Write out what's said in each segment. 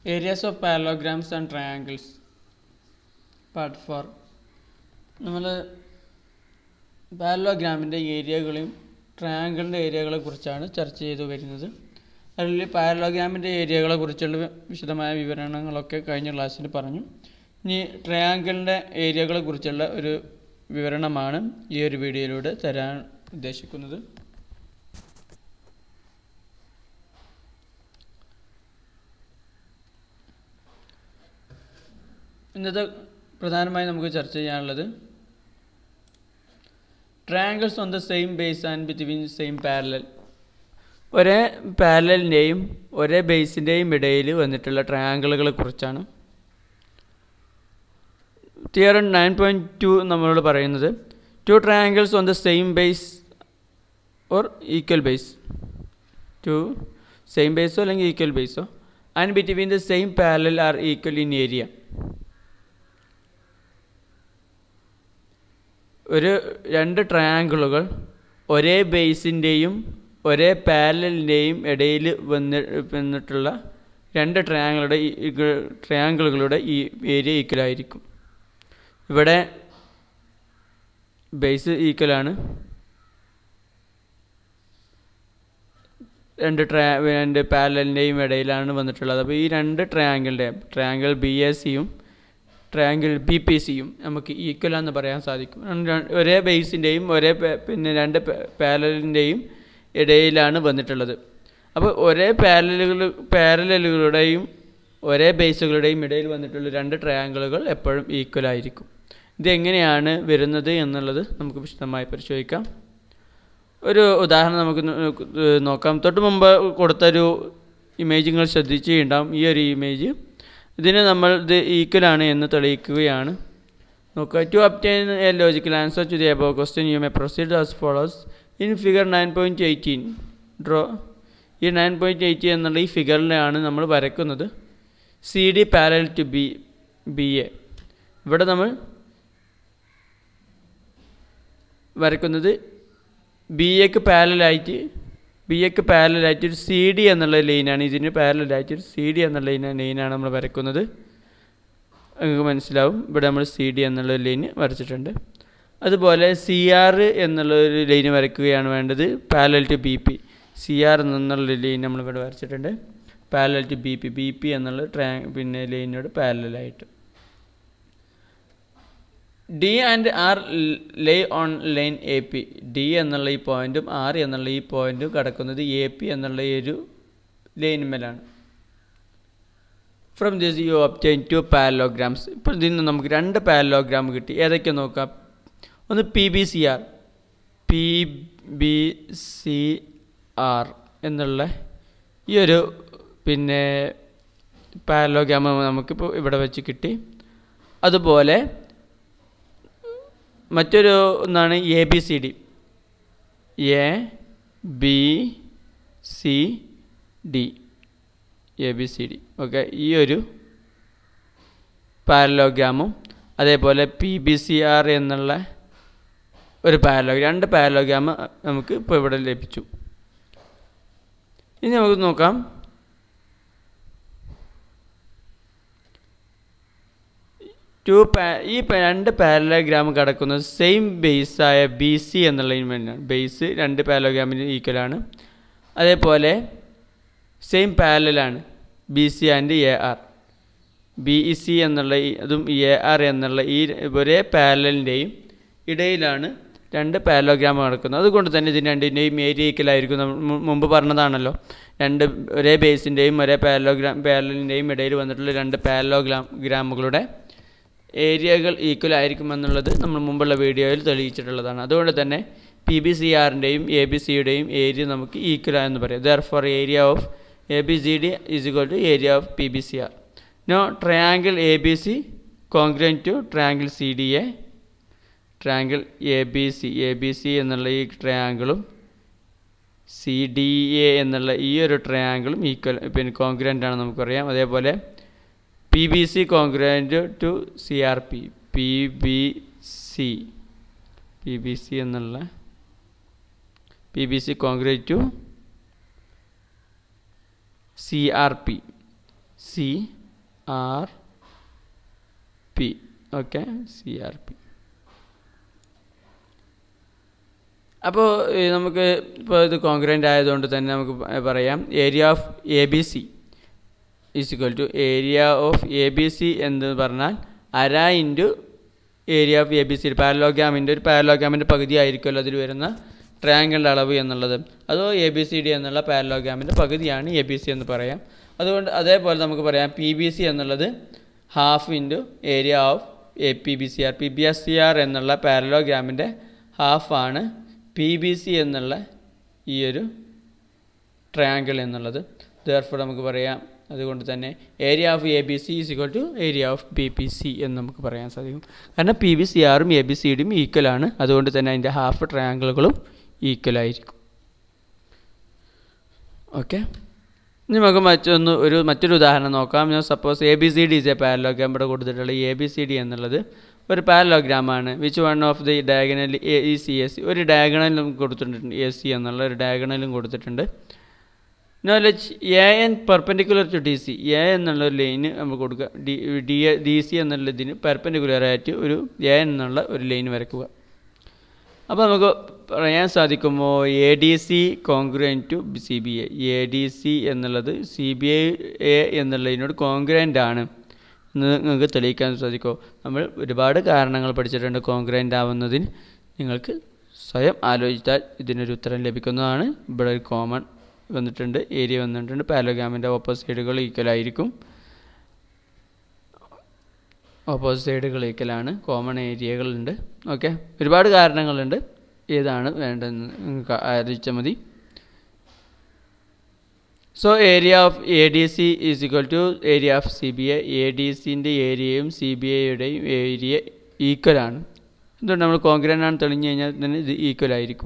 areas of parallelograms and triangles part four നമ്മൾ പാരലോഗ്രാമിൻ്റെ ഏരിയകളെയും ട്രയാങ്കിളിൻ്റെ ഏരിയകളെ കുറിച്ചാണ് ചർച്ച ചെയ്തു വരുന്നത് അതിൽ പാരലോഗ്രാമിൻ്റെ ഏരിയകളെ കുറിച്ചുള്ള വിശദമായ വിവരണങ്ങളൊക്കെ കഴിഞ്ഞ ക്ലാസ്സിൽ പറഞ്ഞു ഇനി ട്രയാങ്കിളിൻ്റെ ഏരിയകളെ കുറിച്ചുള്ള ഒരു വിവരണമാണ് ഈ ഒരു വീഡിയോയിലൂടെ തരാൻ ഉദ്ദേശിക്കുന്നത് ഇന്നത്തെ പ്രധാനമായും നമുക്ക് ചർച്ച ചെയ്യാനുള്ളത് triangles on the same base and between same parallel ഒരേ പാരലലിൻ്റെയും ഒരേ ബേസിൻ്റെയും ഇടയിൽ വന്നിട്ടുള്ള ട്രയാങ്കിളുകളെ കുറിച്ചാണ് തിയറം നയൻ പോയിൻറ്റ് ടു നമ്മളോട് പറയുന്നത് two triangles on the same base or equal base two same ബേസോ അല്ലെങ്കിൽ ഈക്വൽ ബേസോ and between the same parallel are equal in area ഒരു രണ്ട് ട്രയാങ്കിളുകൾ ഒരേ ബേസിൻ്റെയും ഒരേ പാരലിൻ്റെയും ഇടയിൽ വന്ന് വന്നിട്ടുള്ള രണ്ട് ട്രയാങ്കിളുടെ ട്രയാങ്കിളുകളുടെ ഈ ഏരിയ ഈക്വലായിരിക്കും ഇവിടെ ബേസ് ഈക്വലാണ് രണ്ട് ട്രയാ രണ്ട് പാരലിൻ്റെയും ഇടയിലാണ് വന്നിട്ടുള്ളത് അപ്പോൾ ഈ രണ്ട് ട്രയാങ്കിളിൻ്റെ ട്രയാങ്കിൾ ബി എ സിയും ട്രയാങ്കിൾ ബി പി സിയും നമുക്ക് ഈക്വൽ എന്ന് പറയാൻ സാധിക്കും ഒരേ ബേസിൻ്റെയും ഒരേ പിന്നെ രണ്ട് പാരലിൻ്റെയും ഇടയിലാണ് വന്നിട്ടുള്ളത് അപ്പോൾ ഒരേ പാരലുകൾ പാരലുകളുടെയും ഒരേ ബേസുകളുടെയും ഇടയിൽ വന്നിട്ടുള്ള രണ്ട് ട്രയാങ്കിളുകൾ എപ്പോഴും ഈക്വൽ ആയിരിക്കും ഇതെങ്ങനെയാണ് വരുന്നത് എന്നുള്ളത് നമുക്ക് വിശദമായി പരിശോധിക്കാം ഒരു ഉദാഹരണം നമുക്ക് നോക്കാം തൊട്ട് മുമ്പ് കൊടുത്തൊരു ഇമേജ് നിങ്ങൾ ശ്രദ്ധിച്ചിട്ടുണ്ടാവും ഈ ഒരു ഇമേജ് ഇതിന് നമ്മൾ ഇത് ഈക്വലാണ് എന്ന് തെളിയിക്കുകയാണ് നോക്കുക to obtain a logical answer to the above question you may proceed as follows in figure nine point eighteen draw ഈ നയൻ പോയിൻറ്റ് എയ്റ്റീൻ എന്നുള്ള ഈ ഫിഗറിലാണ് നമ്മൾ വരയ്ക്കുന്നത് C D parallel to B B A ഇവിടെ നമ്മൾ വരയ്ക്കുന്നത് ബി എക്ക് പാരലായിട്ട് ബി എക്ക് പാരലായിട്ട് ഒരു സി ഡി എന്നുള്ള ലൈനാണ് ഇതിന് പാരലായിട്ട് ഒരു സി ഡി എന്നുള്ള ലൈനാണ് നമ്മൾ വരയ്ക്കുന്നത് നിങ്ങൾക്ക് മനസ്സിലാവും ഇവിടെ നമ്മൾ സി ഡി എന്നുള്ള ലൈന് വരച്ചിട്ടുണ്ട് അതുപോലെ സി ആർ എന്നുള്ള ഒരു ലൈന് വരയ്ക്കുകയാണ് വേണ്ടത് parallel to B P C R എന്നുള്ള ലൈൻ നമ്മൾ ഇവിടെ വരച്ചിട്ടുണ്ട് parallel to B P B P എന്നുള്ള ട്രാ പിന്നെ ലൈനോട് പാരലായിട്ട് D and R lie on line A P D എന്നുള്ള ഈ പോയിന്റും ആർ എന്നുള്ള ഈ പോയിന്റും കിടക്കുന്നത് എ പി എന്നുള്ള ഈ ഒരു ലൈനുമേലാണ് from this you obtain two parallelograms ഇപ്പോൾ ഇതിൽ നിന്ന് നമുക്ക് രണ്ട് പാരലോഗ്രാം കിട്ടി ഏതൊക്കെ നോക്കാം ഒന്ന് P B C R P B C R എന്നുള്ള ഈ ഒരു പിന്നെ പാരലോഗ്രാം നമുക്കിപ്പോൾ ഇവിടെ വെച്ച് കിട്ടി അതുപോലെ മറ്റൊരു ഒന്നാണ് A B C D A B C D A B C D okay ഈ ഒരു പാരലോഗ്രാമും അതേപോലെ പി ബി സി ആർ എന്നുള്ള ഒരു പാരലോഗ്രാം രണ്ട് പാരലോഗ്രാം നമുക്ക് ഇപ്പോൾ ഇവിടെ ലഭിച്ചു ഇനി നമുക്ക് നോക്കാം ടു പാ ഈ രണ്ട് പാരലോഗ്രാം കിടക്കുന്നത് സെയിം ബേസായ ബി സി എന്നുള്ളതിന് വേണ്ടിയാണ് ബേസ് രണ്ട് പാരലോഗ്രാമിന് ഈക്വലാണ് അതേപോലെ സെയിം പാരലാണ് B C and A R B E C എന്നുള്ള അതും എ ആർ എന്നുള്ള ഈ ഒരേ പാരലിൻ്റെയും ഇടയിലാണ് രണ്ട് പാരലോഗ്രാം കിടക്കുന്നത് അതുകൊണ്ട് തന്നെ ഇതിന് രണ്ടിൻ്റെയും ഏരിയ ഈക്വലായിരിക്കും നമ്മൾ മുമ്പ് പറഞ്ഞതാണല്ലോ രണ്ട് ഒരേ ബേസിൻ്റെയും ഒരേ പാരലോഗ്രാം പാരലിൻ്റെയും ഇടയിൽ വന്നിട്ടുള്ള രണ്ട് പാരലോഗ്രാം ഗ്രാമുകളുടെ ഏരിയകൾ ഈക്വൽ ആയിരിക്കുമെന്നുള്ളത് നമ്മൾ മുമ്പുള്ള വീഡിയോയിൽ തെളിയിച്ചിട്ടുള്ളതാണ് അതുകൊണ്ട് തന്നെ പി ബി സി ആറിൻ്റെയും എ ബി സിയുടെയും ഏരിയ നമുക്ക് ഈക്വൽ എന്ന് പറയാം therefore area of A B C D is equal to area of P B C R now triangle A B C congruent to triangle C D A triangle A B C A B C എന്നുള്ള ഈ ട്രയാങ്കിളും C D A എന്നുള്ള ഈ ഒരു ട്രയാങ്കിളും equal പിന്നെ congruent ആണ് നമുക്കറിയാം അതേപോലെ P B C congruent to C R P P B C P B C എന്നുള്ള P B C congruent to C R P C R P okay C R P അപ്പോൾ നമുക്ക് ഇപ്പോൾ ഇത് congruent ആയതുകൊണ്ട് തന്നെ നമുക്ക് പ- പറയാം area of A B C is equal to area of A B C എന്ന് പറഞ്ഞാൽ അര into area of A B C പാരലോഗ്രാമിൻ്റെ ഒരു പാരലോഗ്രാമിൻ്റെ പകുതി ആയിരിക്കുമല്ലോ അതിൽ വരുന്ന ട്രയാങ്കിളിൻ്റെ അളവ് എന്നുള്ളത് അതോ എ ബി സി ഡി എന്നുള്ള പാരലോഗ്രാമിൻ്റെ പകുതിയാണ് എ ബി സി എന്ന് പറയാം അതുകൊണ്ട് അതേപോലെ നമുക്ക് പറയാം പി ബി സി എന്നുള്ളത് half into area of A P B C R P B S C R എന്നുള്ള പാരലോഗ്രാമിൻ്റെ ഹാഫാണ് പി ബി സി എന്നുള്ള ഈ ഒരു ട്രയാങ്കിൾ എന്നുള്ളത് ദർഫോർ നമുക്ക് പറയാം അതുകൊണ്ട് തന്നെ area of A B C is equal to area of B P C എന്ന് നമുക്ക് പറയാൻ സാധിക്കും കാരണം പി ബി സി ആറും എ ബി സി ഡിയും ഈക്വൽ ആണ് അതുകൊണ്ട് തന്നെ അതിൻ്റെ ഹാഫ് ട്രയാങ്കിളുകളും ഈക്വൽ ആയിരിക്കും ഓക്കെ ഇനി നമുക്ക് മറ്റൊന്ന് ഒരു മറ്റൊരു ഉദാഹരണം നോക്കാം ഞാൻ suppose A B C D is a parallelogram ഇവിടെ കൊടുത്തിട്ടുള്ള എ ബി സി ഡി എന്നുള്ളത് ഒരു പാരലോഗ്രാമാണ് which one of the diagonal A E C S ഒരു ഡയഗണലും കൊടുത്തിട്ടുണ്ട് എ സി എന്നുള്ള ഒരു ഡയഗണലും കൊടുത്തിട്ടുണ്ട് knowledge A N perpendicular to D C A എന്നുള്ള ഒരു ലൈന് നമ്മൾ കൊടുക്കുക ഡി ഡി ഡി സി എന്നുള്ള ഇതിന് പെർപെൻഡിക്കുലർ ആയിട്ട് ഒരു എ എന്നുള്ള ഒരു ലൈൻ വരയ്ക്കുക അപ്പോൾ നമുക്ക് പറയാൻ സാധിക്കുമോ A D C congruent to C B I A D C എന്നുള്ളത് സി ബി ഐ എ എന്നുള്ളതിനോട് കോൺഗ്രൻ്റ് ആണ് എന്ന് നിങ്ങൾക്ക് തെളിയിക്കാൻ സാധിക്കുമോ നമ്മൾ ഒരുപാട് കാരണങ്ങൾ പഠിച്ചിട്ടുണ്ട് കോൺഗ്രൻ്റ് ആവുന്നതിന് നിങ്ങൾക്ക് സ്വയം ആലോചിച്ചാൽ ഇതിനൊരു ഉത്തരം ലഭിക്കുന്നതാണ് ഇവിടെ ഒരു കോമൺ വന്നിട്ടുണ്ട് ഏരിയ വന്നിട്ടുണ്ട് പാലോഗ്രാമിൻ്റെ ഓപ്പോസിറ്റുകൾ ഈക്വൽ ആയിരിക്കും ഓപ്പോസിറ്റ് സൈഡുകൾ ഈക്വലാണ് കോമൺ ഏരിയകളുണ്ട് ഓക്കെ ഒരുപാട് കാരണങ്ങളുണ്ട് ഏതാണ് വേണ്ടതെന്ന് നിങ്ങൾക്ക് ആലോചിച്ചാൽ മതി so area of A D C is equal to area of C B I A D സിൻ്റെ ഏരിയയും സി ബി ഐയുടെയും ഏരിയ ഈക്വൽ ആണ് എന്തുകൊണ്ട് നമ്മൾ കോൺഗ്രൻ്റ് ആണ് തെളിഞ്ഞു കഴിഞ്ഞാൽ തന്നെ ഇത് ഈക്വൽ ആയിരിക്കും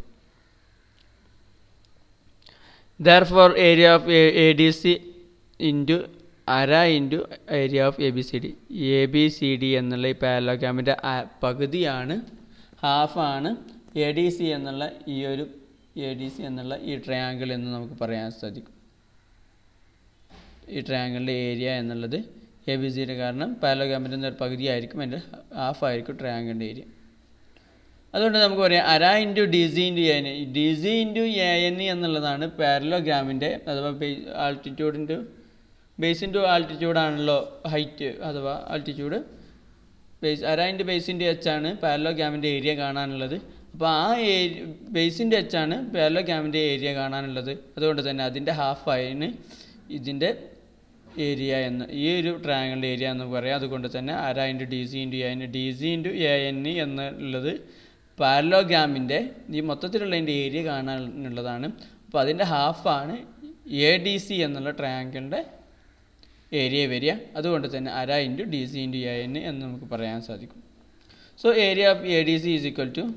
therefore area of A D C into അര into area of A B C D A B C D എന്നുള്ള ഈ പാരലോഗ്രാമിൻ്റെ പകുതിയാണ് ഹാഫാണ് എ ഡി സി എന്നുള്ള ഈ ഒരു എ ഡി സി എന്നുള്ള ഈ ട്രയാങ്കിൾ എന്ന് നമുക്ക് പറയാൻ സാധിക്കും ഈ ട്രയാങ്കിളിൻ്റെ ഏരിയ എന്നുള്ളത് എ ബി സിയുടെ കാരണം പാരലോഗ്രാമിൻ്റെ ഒരു പകുതി ആയിരിക്കും എൻ്റെ ഹാഫ് ആയിരിക്കും ട്രയാങ്കിളിൻ്റെ ഏരിയ അതുകൊണ്ട് നമുക്ക് പറയാം അര into D C into A N D C into A N എന്നുള്ളതാണ് പാരലോഗ്രാമിൻ്റെ അഥവാ ആൾട്ടിറ്റ്യൂഡിൻ്റെ ബേസ് ഇൻറ്റു ആൾട്ടിറ്റ്യൂഡ് ആണല്ലോ ഹൈറ്റ് അഥവാ ആൾട്ടിറ്റ്യൂഡ് ബേസ് അര ഇൻറ്റു ബേസ് ഇൻറ്റു എച്ച് ആണ് പാരലോഗ്രാമിൻ്റെ ഏരിയ കാണാനുള്ളത് അപ്പോൾ ആ ഏരിയ ബേസിൻ്റെ എച്ച് ആണ് പാരലോഗ്രാമിൻ്റെ ഏരിയ കാണാനുള്ളത് അതുകൊണ്ട് തന്നെ അതിൻ്റെ ഹാഫ് ആയതിന് ഇതിൻ്റെ ഏരിയ എന്ന് ഈ ഒരു ട്രയാങ്കിളിൻ്റെ ഏരിയ എന്ന് പറയാം അതുകൊണ്ട് തന്നെ അര into D C into A N D C into A N എന്നുള്ളത് പാരലോഗ്രാമിൻ്റെ ഈ മൊത്തത്തിലുള്ളതിൻ്റെ ഏരിയ കാണാനുള്ളതാണ് അപ്പോൾ അതിൻ്റെ ഹാഫാണ് എ ഡി സി എന്നുള്ള ട്രയാങ്കിളിൻ്റെ ഏരിയ വരിക അതുകൊണ്ട് തന്നെ അര into D C into A N എന്ന് നമുക്ക് പറയാൻ സാധിക്കും so area of A D C is equal to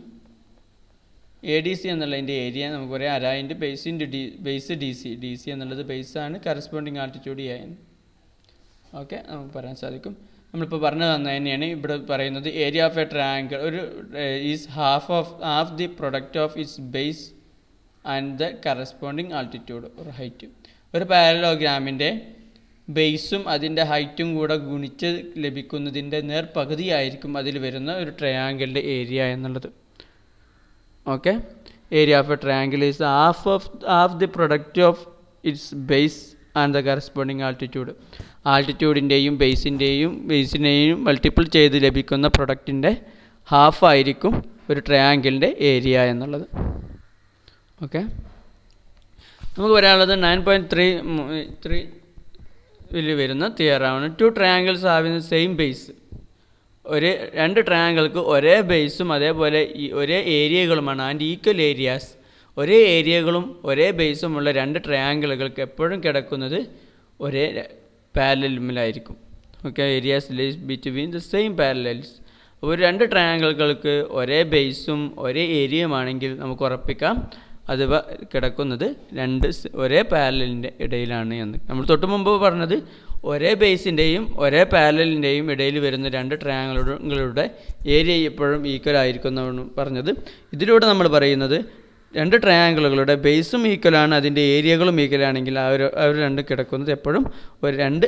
A D C എന്നുള്ളതിൻ്റെ ഏരിയ നമുക്ക് പറയാം അര into base into D base D C D C എന്നുള്ളത് ബേസാണ് corresponding altitude A N okay നമുക്ക് പറയാൻ സാധിക്കും നമ്മളിപ്പോൾ പറഞ്ഞു തന്നത് തന്നെയാണ് ഇവിടെ പറയുന്നത് ഏരിയ ഓഫ് എ ട്രയാങ്കിൾ ഒരു is half of half the product of its base and the corresponding altitude ഒരു ഹൈറ്റ് ഒരു പാരലോഗ്രാമിൻ്റെ ബേസും അതിൻ്റെ ഹൈറ്റും കൂടെ ഗുണിച്ച് ലഭിക്കുന്നതിൻ്റെ നേർ പകുതിയായിരിക്കും അതിൽ വരുന്ന ഒരു ട്രയാങ്കിളിൻ്റെ ഏരിയ എന്നുള്ളത് okay area of a triangle is half of half the product of its base and the corresponding altitude ആൾട്ടിറ്റ്യൂഡിൻ്റെയും ബേസിൻ്റെയും ബേസിനെയും മൾട്ടിപ്പിൾ ചെയ്ത് ലഭിക്കുന്ന പ്രൊഡക്റ്റിൻ്റെ ഹാഫ് ആയിരിക്കും ഒരു ട്രയാങ്കിളിൻ്റെ ഏരിയ എന്നുള്ളത് ഓക്കെ നമുക്ക് പറയാനുള്ളത് നയൻ പോയിൻറ്റ് ത്രീ ത്രീ ഇതിൽ വരുന്ന തിയറാണ് two triangles having same base ഒരു രണ്ട് ട്രയാങ്കിൾക്ക് ഒരേ ബേസും അതേപോലെ ഈ ഒരേ ഏരിയകളുമാണ് ആൻഡ് ഈക്വൽ ഏരിയാസ് ഒരേ ഏരിയകളും ഒരേ ബേസുമുള്ള രണ്ട് ട്രയാങ്കിളുകൾക്ക് എപ്പോഴും കിടക്കുന്നത് ഒരേ പാരലലിലായിരിക്കും okay areas lies between the same parallels ഒരു രണ്ട് ട്രയാങ്കിളുകൾക്ക് ഒരേ ബേസും ഒരേ ഏരിയയുമാണെങ്കിൽ നമുക്ക് ഉറപ്പിക്കാം അത് കിടക്കുന്നത് രണ്ട് ഒരേ പാരലിൻ്റെ ഇടയിലാണ് എന്ന് നമ്മൾ തൊട്ട് മുമ്പ് പറഞ്ഞത് ഒരേ ബേസിൻ്റെയും ഒരേ പാരലിൻ്റെയും ഇടയിൽ വരുന്ന രണ്ട് ട്രയാങ്കിളുകളുടെ ഏരിയ എപ്പോഴും ഈക്വൽ ആയിരിക്കും എന്നാണ് പറഞ്ഞത് ഇതിലൂടെ നമ്മൾ പറയുന്നത് രണ്ട് ട്രയാങ്കിളുകളുടെ ബേസും ഈക്വലാണ് അതിൻ്റെ ഏരിയകളും ഈക്വലാണെങ്കിൽ ആ ഒരു അവർ രണ്ട് കിടക്കുന്നത് എപ്പോഴും ഒരു രണ്ട്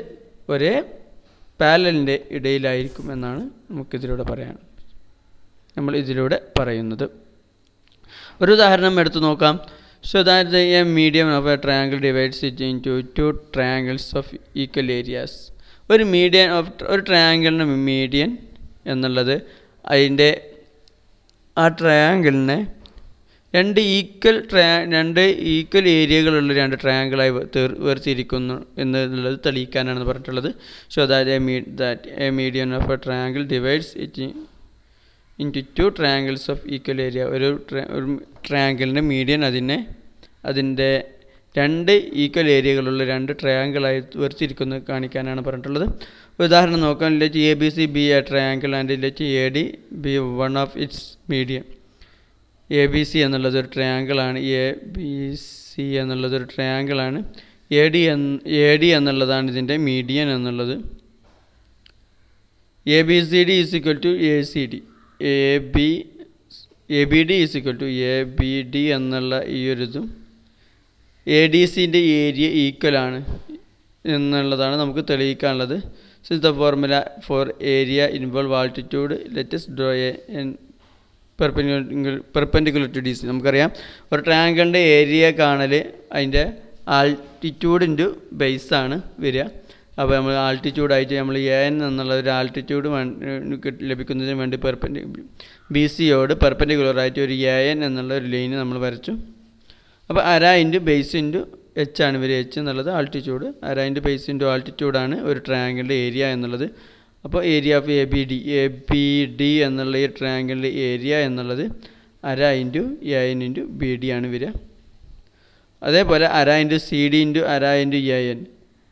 ഒരേ പാരലിൻ്റെ ഇടയിലായിരിക്കും എന്നാണ് നമുക്കിതിലൂടെ പറയാൻ നമ്മൾ ഇതിലൂടെ പറയുന്നത് ഒരു ഉദാഹരണം എടുത്തു നോക്കാം so that a medium of a triangle divides it into two triangles of equal areas ഒരു മീഡിയൻ ഓഫ് ഒരു ട്രയാങ്കിളിൻ്റെ മീഡിയൻ എന്നുള്ളത് അതിൻ്റെ ആ ട്രയാങ്കിളിനെ രണ്ട് ഈക്വൽ ട്രയാ രണ്ട് ഈക്വൽ ഏരിയകളുള്ള രണ്ട് ട്രയാങ്കിളായി വേർതിരിക്കുന്നു എന്നുള്ളത് തെളിയിക്കാനാണ് പറഞ്ഞിട്ടുള്ളത് സോ ദാറ്റ് എ മീ that a median of a triangle divides it into two triangles of equal area ഒരു ഒരു ട്രയാങ്കിളിൻ്റെ മീഡിയൻ അതിനെ അതിൻ്റെ രണ്ട് ഈക്വൽ ഏരിയകളുള്ള രണ്ട് ട്രയാങ്കിളായി വേർതിരിക്കുന്നു കാണിക്കാനാണ് പറഞ്ഞിട്ടുള്ളത് ഉദാഹരണം നോക്കാം let A B C B A triangle and let A D B one of its medium A B C എന്നുള്ളത് ഒരു ട്രയാങ്കിളാണ് എ ബി സി എന്നുള്ളത് ഒരു ട്രയാങ്കിളാണ് എ ഡി എന്ന് എ ഡി എന്നുള്ളതാണ് ഇതിൻ്റെ മീഡിയൻ എന്നുള്ളത് A B C D is equal to A C D A B A B D is equal to A B D എന്നുള്ള ഈ ഒരു ഇതും എ ഡി സിൻ്റെ ഏരിയ ഈക്വൽ ആണ് എന്നുള്ളതാണ് നമുക്ക് തെളിയിക്കാനുള്ളത് സിസ് the formula for area involve altitude let's draw a perpendicular perpendicular to D C നമുക്കറിയാം ഒരു ട്രയാങ്കിളിൻ്റെ ഏരിയ കാണൽ അതിൻ്റെ ആൾട്ടിറ്റ്യൂഡ് ഇൻറ്റു ബേസാണ് വരിക അപ്പോൾ നമ്മൾ ആൾട്ടിറ്റ്യൂഡായിട്ട് നമ്മൾ എ എൻ എന്നുള്ള ഒരു ആൾട്ടിറ്റ്യൂഡ് ലഭിക്കുന്നതിന് വേണ്ടി പെർപെൻഡി ബി സിയോട് പെർപെൻഡിക്കുലറായിട്ട് ഒരു എ എൻ എന്നുള്ള ഒരു ലൈന് നമ്മൾ വരച്ചു അപ്പോൾ അര ഇൻറ്റു ബേസ് ഇൻറ്റു എച്ച് ആണ് ഇവർ എച്ച് എന്നുള്ളത് ആൾട്ടിറ്റ്യൂഡ് അര ഇൻറ്റു ബേസ് ഇൻറ്റു ആൾട്ടിറ്റ്യൂഡാണ് ഒരു ട്രയാങ്കിളിൻ്റെ ഏരിയ എന്നുള്ളത് അപ്പോൾ area of A B D A B D എന്നുള്ള ഈ ട്രയാങ്കിളിൻ്റെ ഏരിയ എന്നുള്ളത് അര into A N into B D ആണ് വരിക അതേപോലെ അര ഇൻറ്റു സി ഡി ഇൻറ്റു അര ഇൻറ്റു എ എൻ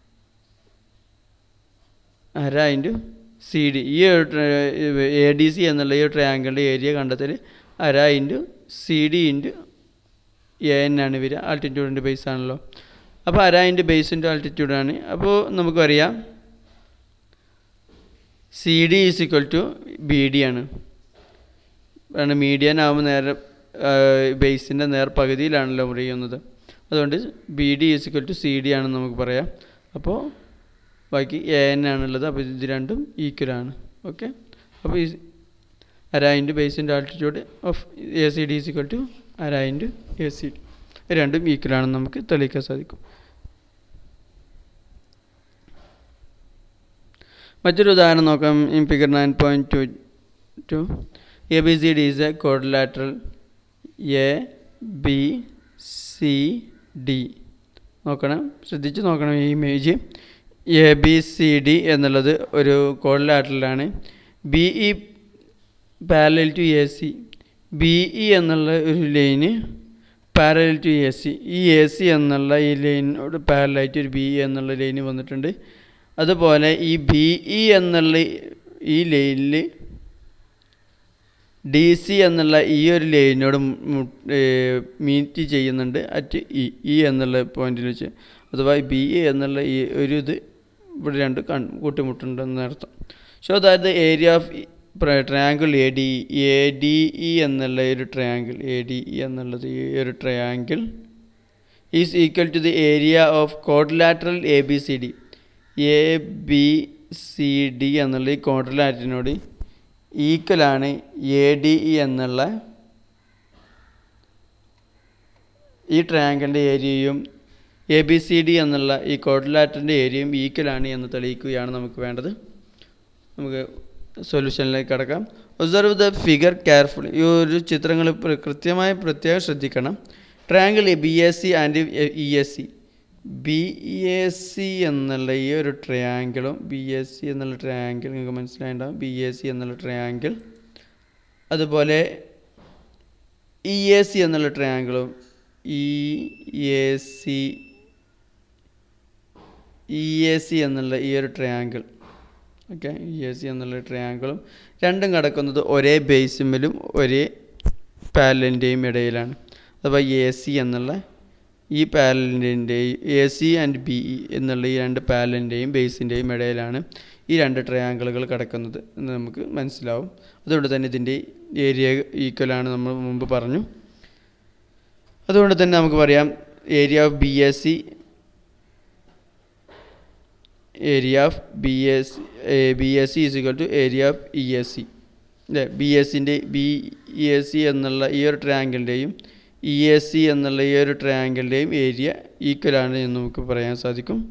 അര ഇൻറ്റു സി ഡി ഈ ഒരു എ ഡി സി എന്നുള്ള ഈ ട്രയാങ്കിളിൻ്റെ ഏരിയ കണ്ടെത്തൽ അര into C D into A N ആണ് വരിക ആൾട്ടിറ്റ്യൂഡിൻ്റെ ബേസ് ആണല്ലോ അപ്പോൾ അര ഇൻറ്റു ബേസ് ഇൻറ്റു ആൾട്ടിറ്റ്യൂഡാണ് അപ്പോൾ നമുക്കറിയാം C D is equal to B D ആണ് കാരണം മീഡിയൻ ആകുമ്പോൾ നേരെ ബേസിൻ്റെ നേർ പകുതിയിലാണല്ലോ മുറിയുന്നത് അതുകൊണ്ട് B D is equal to C D ആണെന്ന് നമുക്ക് പറയാം അപ്പോൾ ബാക്കി എ എൻ ആണുള്ളത് അപ്പോൾ ഇത് രണ്ടും ഈക്വൽ ആണ് ഓക്കെ അപ്പോൾ ഈ അര ഇൻറ്റു ബേസിൻ്റെ altitude of A C D is equal to അര ഇൻറ്റു എ സി ഡി രണ്ടും ഈക്വൽ ആണെന്ന് നമുക്ക് തെളിയിക്കാൻ സാധിക്കും മറ്റൊരു ഉദാഹരണം നോക്കാം in figure nine point two two A B C D is a quadrilateral A B C D നോക്കണം ശ്രദ്ധിച്ച് നോക്കണം ഈ image A B C D എന്നുള്ളത് ഒരു കോഡിലാറ്ററലാണ് B E parallel to A C B E എന്നുള്ള ഒരു line parallel to A C ഈ എ സി എന്നുള്ള ഈ ലൈനോട് പാരലായിട്ട് ഒരു ബി ഇ എന്നുള്ള ലൈന് വന്നിട്ടുണ്ട് അതുപോലെ ഈ ബി ഇ എന്നുള്ള ഈ ലൈനിൽ ഡി സി എന്നുള്ള ഈ ഒരു ലൈനോട് മീറ്റ് ചെയ്യുന്നുണ്ട് അറ്റ് ഇ ഇ എന്നുള്ള പോയിന്റിൽ വെച്ച് അഥവാ ബി എ എന്നുള്ള ഈ ഒരു ഇത് ഇവിടെ രണ്ട് കൺ കൂട്ടിമുട്ടുണ്ടെന്ന് അർത്ഥം show that the area of triangle A D A D E എന്നുള്ള ഒരു ട്രയാങ്കിൾ എ ഡി ഇ എന്നുള്ളത് ഈ ഒരു triangle is equal to the area of quadrilateral A B C D A B C D എന്നുള്ള ഈ കോഡ്ലാറ്ററിനോട് ഈക്വലാണ് A D E എന്നുള്ള ഈ ട്രയാങ്കിളിൻ്റെ ഏരിയയും എ ബി സി ഡി എന്നുള്ള ഈ കോഡ്ലാറ്ററിൻ്റെ ഏരിയയും ഈക്വലാണ് എന്ന് തെളിയിക്കുകയാണ് നമുക്ക് വേണ്ടത് നമുക്ക് സൊല്യൂഷനിലേക്ക് കടക്കാം ഒബ്സർവ് ദ ഫിഗർ കെയർഫുള്ളി ഈ ഒരു ചിത്രങ്ങൾ കൃത്യമായി പ്രത്യേകം ശ്രദ്ധിക്കണം triangle B S C and E S C B A C എന്നുള്ള ഈ ഒരു ട്രയാങ്കിളും ബി എസ് സി എന്നുള്ള ട്രയാങ്കിൾ നിങ്ങൾക്ക് മനസ്സിലായിട്ടുണ്ടാകും ബി എ സി എന്നുള്ള ട്രയാങ്കിൾ അതുപോലെ ഇ എ സി എന്നുള്ള ട്രയാങ്കിളും E A C E A C എന്നുള്ള ഈ ഒരു triangle okay E A C എന്നുള്ള ട്രയാങ്കിളും രണ്ടും കിടക്കുന്നത് ഒരേ ബേസിമിലും ഒരേ പാരലിൻ്റെയും ഇടയിലാണ് അഥവാ എ സി എന്നുള്ള ഈ പാരലിൻ്റെയും A C and B E എന്നുള്ള ഈ രണ്ട് പാരലിൻ്റെയും ബേസിൻ്റെയും ഇടയിലാണ് ഈ രണ്ട് ട്രയാങ്കിളുകൾ കിടക്കുന്നത് എന്ന് നമുക്ക് മനസ്സിലാവും അതുകൊണ്ട് തന്നെ ഇതിൻ്റെ ഏരിയ ഈക്വലാണ് നമ്മൾ മുമ്പ് പറഞ്ഞു അതുകൊണ്ട് തന്നെ നമുക്ക് പറയാം area of B S C area of B S B S C is equal to area of E S C അല്ലേ ബി എസിൻ്റെ ബി ഇ എസ് സി എന്നുള്ള ഈ ഒരു ട്രയാങ്കിളിൻ്റെയും ഇ എസ് സി എന്നുള്ള ഈ ഒരു ട്രയാങ്കിളിൻ്റെയും ഏരിയ ഈക്വലാണ് എന്ന് നമുക്ക് പറയാൻ സാധിക്കും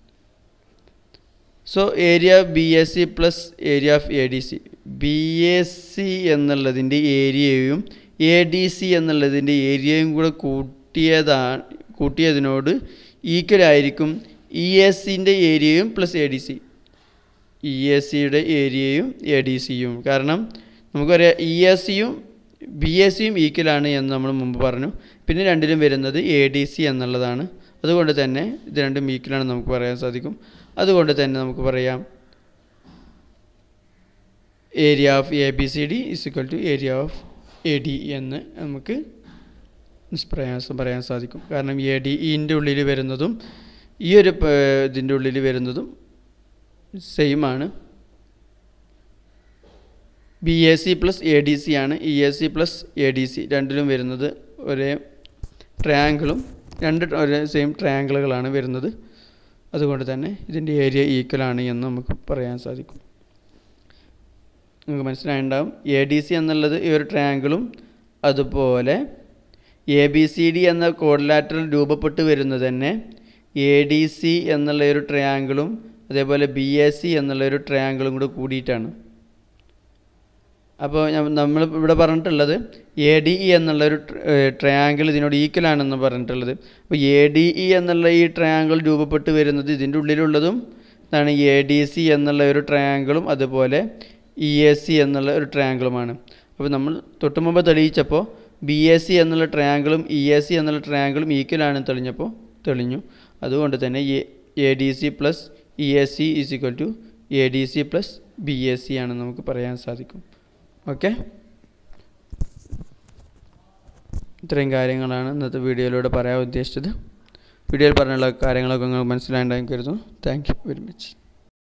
so area B S C plus area of A D C B S C എന്നുള്ളതിൻ്റെ ഏരിയയും എ ഡി സി എന്നുള്ളതിൻ്റെ ഏരിയയും കൂടെ കൂട്ടിയതാണ് കൂട്ടിയതിനോട് ഈക്വൽ ആയിരിക്കും ഇ എസ് സിൻ്റെ ഏരിയയും plus A D C E S സിയുടെ ഏരിയയും എ ഡി സിയും കാരണം നമുക്കറിയാം ഇ എസ് സിയും ബി എസ് സിയും ഈക്വലാണ് എന്ന് നമ്മൾ മുമ്പ് പറഞ്ഞു പിന്നെ രണ്ടിലും വരുന്നത് എ ഡി സി എന്നുള്ളതാണ് അതുകൊണ്ട് തന്നെ ഇത് രണ്ടും ഈക്വലാണെന്ന് നമുക്ക് പറയാൻ സാധിക്കും അതുകൊണ്ട് തന്നെ നമുക്ക് പറയാം area of A B C D is equal to area of A D എന്ന് നമുക്ക് നിഷ്പ്രയാസം പറയാൻ സാധിക്കും കാരണം എ ഡി ഇൻ്റെ ഉള്ളിൽ വരുന്നതും ഈ ഒരു പ- ഇതിൻ്റെ ഉള്ളിൽ വരുന്നതും സെയിം ആണ് B A C plus A D C ആണ് E A C plus A D C രണ്ടിലും വരുന്നത് ഒരേ ട്രയാങ്കിളും രണ്ട് ഒരേ സെയിം ട്രയാങ്കിളുകളാണ് വരുന്നത് അതുകൊണ്ട് തന്നെ ഇതിൻ്റെ ഏരിയ ഈക്വൽ ആണ് എന്ന് നമുക്ക് പറയാൻ സാധിക്കും നിങ്ങൾക്ക് മനസ്സിലായിട്ടുണ്ടാവും എ ഡി സി എന്നുള്ളത് ഈ ഒരു ട്രയാങ്കിളും അതുപോലെ എ ബി സി ഡി എന്ന കോഡിലാറ്ററൽ രൂപപ്പെട്ട് വരുന്നത് തന്നെ എ ഡി സി എന്നുള്ള ഒരു ട്രയാങ്കിളും അതേപോലെ ബി എ സി എന്നുള്ള ഒരു ട്രയാങ്കിളും കൂടെ കൂടിയിട്ടാണ് അപ്പോൾ നമ്മൾ ഇവിടെ പറഞ്ഞിട്ടുള്ളത് എ ഡി ഇ എന്നുള്ള ഒരു ട്രയാങ്കിൾ ഇതിനോട് ഈക്വൽ ആണെന്ന് പറഞ്ഞിട്ടുള്ളത് അപ്പോൾ എ ഡി ഇ എന്നുള്ള ഈ ട്രയാങ്കിൾ രൂപപ്പെട്ട് വരുന്നത് ഇതിൻ്റെ ഉള്ളിലുള്ളതും ഇതാണ് എ ഡി സി എന്നുള്ള ഒരു ട്രയാങ്കിളും അതുപോലെ ഇ എസ് സി എന്നുള്ള ഒരു ട്രയാങ്കിളുമാണ് അപ്പോൾ നമ്മൾ തൊട്ട് മുമ്പ് തെളിയിച്ചപ്പോൾ ബി എസ് സി എന്നുള്ള ട്രയാങ്കിളും ഇ എസ് സി എന്നുള്ള ട്രയാങ്കിളും ഈക്വൽ ആണെന്ന് തെളിഞ്ഞപ്പോൾ തെളിഞ്ഞു അതുകൊണ്ട് തന്നെ A D C plus E S C is equal to A D C plus B S C ആണെന്ന് നമുക്ക് പറയാൻ സാധിക്കും ഓക്കെ ഇത്രയും കാര്യങ്ങളാണ് ഇന്നത്തെ വീഡിയോയിലൂടെ പറയാൻ ഉദ്ദേശിച്ചത് വീഡിയോയിൽ പറഞ്ഞുള്ള കാര്യങ്ങളൊക്കെ നിങ്ങൾക്ക് മനസ്സിലായിട്ടുണ്ടാകും കരുതുന്നു താങ്ക് യു വെരി മച്ച്